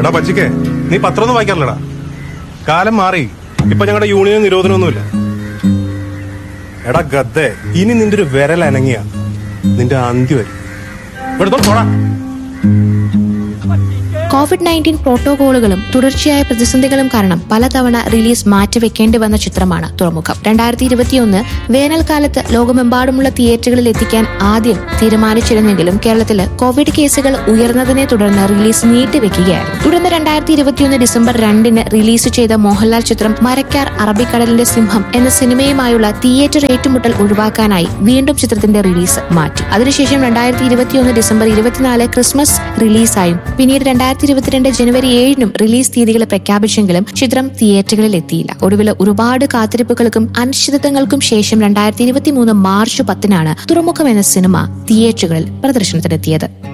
എടാ പച്ചിക്കേ നീ പത്രമൊന്നും വായിക്കാറില്ലടാ കാലം മാറി ഇപ്പൊ ഞങ്ങളുടെ യൂണിയൻ നിരോധനമൊന്നുമില്ല എടാ ഗദ്ദേ ഇനി നിന്റെ ഒരു വിരൽ അനങ്ങിയ നിന്റെ അന്തി വരും ഇവിടുത്തെ പോടാ കോവിഡ് നയൻറ്റീൻ പ്രോട്ടോകോളുകളും തുടർച്ചയായ പ്രതിസന്ധികളും കാരണം പലതവണ റിലീസ് മാറ്റിവെക്കേണ്ടി വന്ന ചിത്രമാണ് തുറമുഖം രണ്ടായിരത്തി ഇരുപത്തിയൊന്ന് വേനൽക്കാലത്ത് ലോകമെമ്പാടുമുള്ള തിയേറ്ററുകളിൽ എത്തിക്കാൻ ആദ്യം തീരുമാനിച്ചിരുന്നെങ്കിലും കേരളത്തില് കോവിഡ് കേസുകൾ ഉയർന്നതിനെ തുടർന്ന് റിലീസ് നീട്ടിവെക്കുകയായിരുന്നു തുടർന്ന് രണ്ടായിരത്തി ഇരുപത്തിയൊന്ന് ഡിസംബർ രണ്ടിന് റിലീസ് ചെയ്ത മോഹൻലാൽ ചിത്രം മരക്കാർ അറബിക്കടലിന്റെ സിംഹം എന്ന സിനിമയുമായുള്ള തിയേറ്റർ ഏറ്റുമുട്ടൽ ഒഴിവാക്കാനായി വീണ്ടും ചിത്രത്തിന്റെ റിലീസ് മാറ്റി അതിനുശേഷം രണ്ടായിരത്തി ഇരുപത്തിയൊന്ന് ഡിസംബർ ഇരുപത്തിനാല് ക്രിസ്മസ് റിലീസായും പിന്നീട് രണ്ടായിരത്തി ഇരുപത്തിരണ്ട് ജനുവരി ഏഴിനും റിലീസ് തീയതികൾ പ്രഖ്യാപിച്ചെങ്കിലും ചിത്രം തിയേറ്ററുകളിൽ എത്തിയില്ല ഒടുവിൽ ഒരുപാട് കാത്തിരിപ്പുകൾക്കും അനിശ്ചിതത്വങ്ങൾക്കും ശേഷം രണ്ടായിരത്തി ഇരുപത്തി മൂന്ന് മാർച്ച് പത്തിനാണ് തുറമുഖം എന്ന സിനിമ തിയേറ്ററുകളിൽ പ്രദർശനത്തിനെത്തിയത്